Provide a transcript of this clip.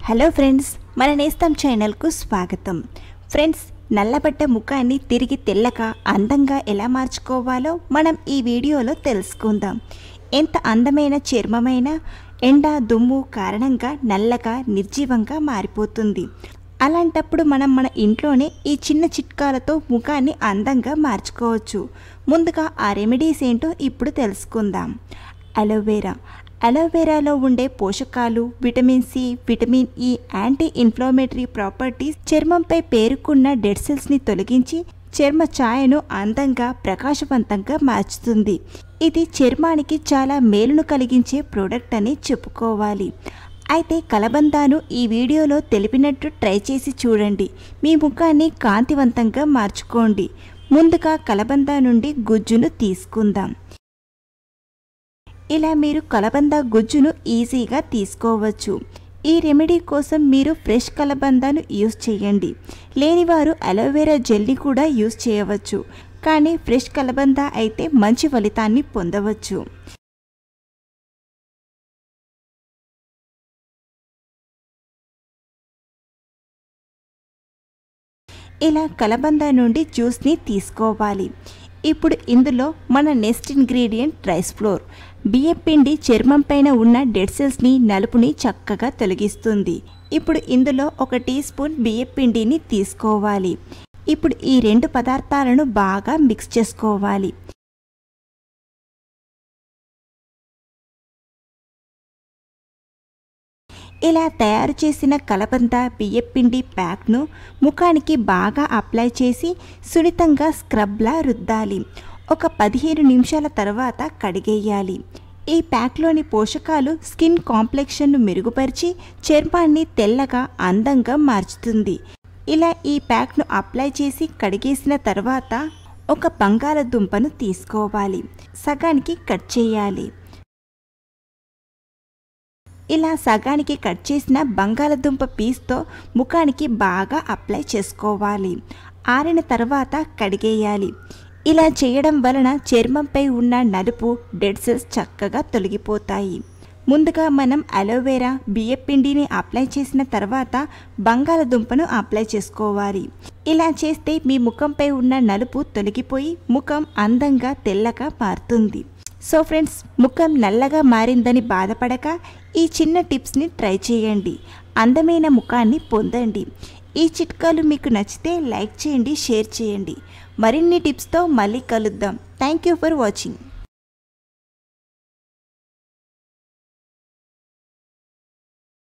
hello friends మన నేస్తం ఛానల్కు స్వాగతం ఫ్రెండ్స్ నల్లబడ్డ ముఖాన్ని తిరిగి తెల్లగా అందంగా ఎలా మార్చుకోవాలో మనం ఈ వీడియోలో తెలుసుకుందాం ఎంత అందమైన చర్మమైన ఎండ దుమ్ము కారణంగా నల్లగా నిర్జీవంగా మారిపోతుంది అలాంటప్పుడు మనం మన ఇంట్లోనే ఈ చిన్న చిట్కాలతో ముఖాన్ని అందంగా మార్చుకోవచ్చు ముందుగా ఆ రెమెడీస్ ఏంటో ఇప్పుడు తెలుసుకుందాం అలోవెరా అలోవెరాలో ఉండే పోషకాలు vitamin C vitamin E anti inflammatory properties చర్మంపై పేరుకున్న డెడ్ సెల్స్ని తొలగించి చర్మ ఛాయను అందంగా ప్రకాశవంతంగా మార్చుతుంది ఇది చర్మానికి చాలా మేలును కలిగించే ప్రోడక్ట్ అని చెప్పుకోవాలి అయితే కలబందాను ఈ వీడియోలో తెలిపినట్టు ట్రై చేసి చూడండి మీ ముఖాన్ని కాంతివంతంగా మార్చుకోండి ముందుగా కలబంద నుండి గుజ్జును తీసుకుందాం ఇలా మీరు కలబంద గుజ్జును ఈజీగా తీసుకోవచ్చు ఈ రెమెడీ కోసం మీరు ఫ్రెష్ కలబందాను యూస్ చేయండి లేనివారు అలోవెరా జెల్ని కూడా యూస్ చేయవచ్చు కానీ ఫ్రెష్ కలబంద అయితే మంచి ఫలితాన్ని పొందవచ్చు ఇలా కలబంద నుండి జ్యూస్ని తీసుకోవాలి ఇప్పుడు ఇందులో మన నెక్స్ట్ ఇంగ్రీడియంట్ రైస్ ఫ్లోర్ బియ్యం పిండి చర్మం పైన ఉన్న డెడ్ సెల్స్ని నలుపుని చక్కగా తొలగిస్తుంది ఇప్పుడు ఇందులో ఒక టీ స్పూన్ బియ్యం పిండిని తీసుకోవాలి ఇప్పుడు ఈ రెండు పదార్థాలను బాగా మిక్స్ చేసుకోవాలి ఇలా తయారు చేసిన కలబంద బియ్యపిండి ప్యాక్ను ముఖానికి బాగా అప్లై చేసి సున్నితంగా స్క్రబ్లా రుద్దాలి ఒక పదిహేను నిమిషాల తర్వాత కడిగేయాలి ఈ ప్యాక్లోని పోషకాలు స్కిన్ కాంప్లెక్షన్ను మెరుగుపరిచి చర్మాన్ని తెల్లగా అందంగా మార్చుతుంది ఇలా ఈ ప్యాక్ను అప్లై చేసి కడిగేసిన తర్వాత ఒక బంగాళదుంపను తీసుకోవాలి సగానికి కట్ చేయాలి ఇలా సగానికి కట్ చేసిన బంగాళదుంప పీస్తో ముఖానికి బాగా అప్లై చేసుకోవాలి ఆరిన తర్వాత కడిగేయాలి ఇలా చేయడం వలన చర్మంపై ఉన్న నలుపు డెడ్ సెల్స్ చక్కగా తొలగిపోతాయి ముందుగా మనం అలోవెరా బియ్యపిండిని అప్లై చేసిన తర్వాత బంగాళదుంపను అప్లై చేసుకోవాలి ఇలా చేస్తే మీ ముఖంపై ఉన్న నలుపు తొలగిపోయి ముఖం అందంగా తెల్లగా మారుతుంది సో ఫ్రెండ్స్ ముఖం నల్లగా మారిందని బాధపడక ఈ చిన్న టిప్స్ని ట్రై చేయండి అందమైన ముఖాన్ని పొందండి ఈ చిట్కాలు మీకు నచ్చితే లైక్ చేయండి షేర్ చేయండి మరిన్ని టిప్స్తో మళ్ళీ కలుద్దాం థ్యాంక్ యూ ఫర్ వాచింగ్